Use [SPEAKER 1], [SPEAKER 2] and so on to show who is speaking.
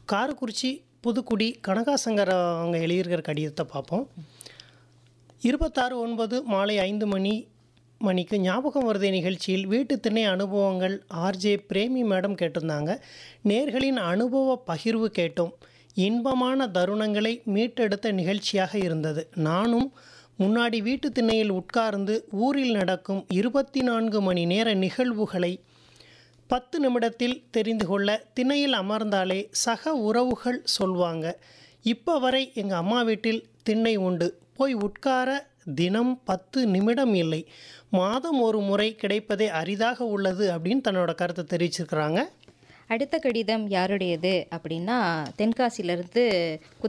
[SPEAKER 1] காரக்குறிச்சி புதுக்குடி கனகாசங்கர் அவங்க எழுதியிருக்கிற கடிதத்தை பார்ப்போம் இருபத்தாறு ஒன்பது மாலை ஐந்து மணி மணிக்கு ஞாபகம் வருதே நிகழ்ச்சியில் வீட்டு திணை அனுபவங்கள் ஆர்ஜே பிரேமி மேடம் கேட்டிருந்தாங்க நேர்களின் அனுபவ பகிர்வு கேட்டோம் இன்பமான தருணங்களை மீட்டெடுத்த நிகழ்ச்சியாக இருந்தது நானும் முன்னாடி வீட்டு திண்ணையில் உட்கார்ந்து ஊரில் நடக்கும் இருபத்தி நான்கு மணி நேர நிகழ்வுகளை பத்து நிமிடத்தில் தெரிந்து கொள்ள திணையில் அமர்ந்தாலே சக உறவுகள் சொல்வாங்க இப்போ வரை எங்கள் அம்மா வீட்டில் திண்ணை உண்டு போய் உட்கார தினம் பத்து நிமிடம் இல்லை மாதம் ஒரு முறை கிடைப்பதே அரிதாக உள்ளது அப்படின்னு தன்னோட கருத்தை தெரிவிச்சிருக்கிறாங்க
[SPEAKER 2] அடுத்த கடிதம் யாருடையது அப்படின்னா தென்காசியிலேருந்து